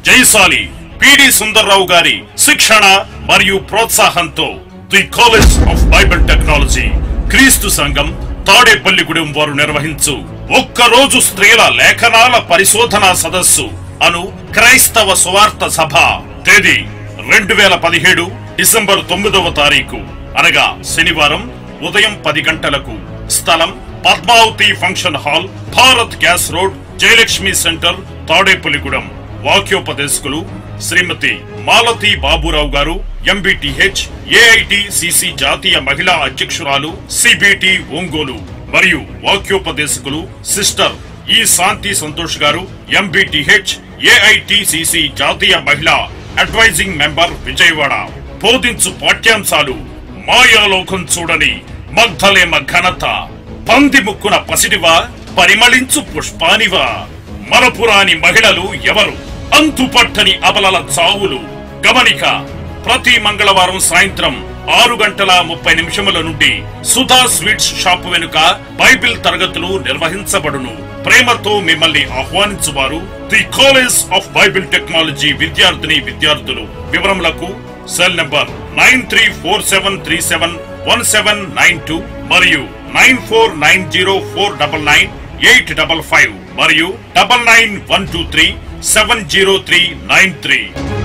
జయశాలి పిడి సుందర్రావు గారి శిక్షణ మరియు ప్రోత్సాహంతో the college of Bible technology క్రీస్తు సంఘం తాడేపల్లిగూడెం వారు నిర్వహించు ఒక్కరోజు స్త్రీల లేఖనాల పరిశోధనా సదస్సు అను క్రైస్తవ సువార్త సభ తేదీ రెండు వేల పదిహేడు డిసెంబర్ తొమ్మిదవ తారీఖు అనగా శనివారం ఉదయం పది గంటలకు స్థలం Padmavati function hall Bharat gas road Jayalakshmi centre Tadepalligudem వాక్యోపదేశకులు Shrimati Malathi Baburao garu MBTh IIT CC జాతీయ మహిళా అధ్యక్షురాలు సిబిటి ఒంగోలు మరియు వాక్యోపదేశకులు సిస్టర్ ఈ శాంతి సంతోష్ గారు ఎంబీటీహెచ్ ఏఐటిసిసి జాతీయ మహిళా అడ్వైజింగ్ మెంబర్ విజయవాడ బోధించు పాఠ్యాంశాలు మాయాలోకం చూడని మగ్ధలేమ ఘనత పంది ముక్కున పసిడివా పరిమళించు పుష్పానివా మరపురాని మహిళలు ఎవరు అంతుపట్టని అబలల చావులు గమనిక ప్రతి మంగళవారం సాయంత్రం ఆరు గంటల ముప్పై నిమిషముల నుండి సుధా స్వీట్స్ షాప్ వెనుక బైబిల్ తరగతులు నిర్వహించబడును ప్రేమతో మిమ్మల్ని ఆహ్వానించువారు the college of Bible technology విద్యార్థిని విద్యార్థులు వివరములకు cell number nine three four seven three seven one seven nine two మరియు nine four nine zero four double nine eight double five మరియు double nine one two three seven zero three nine three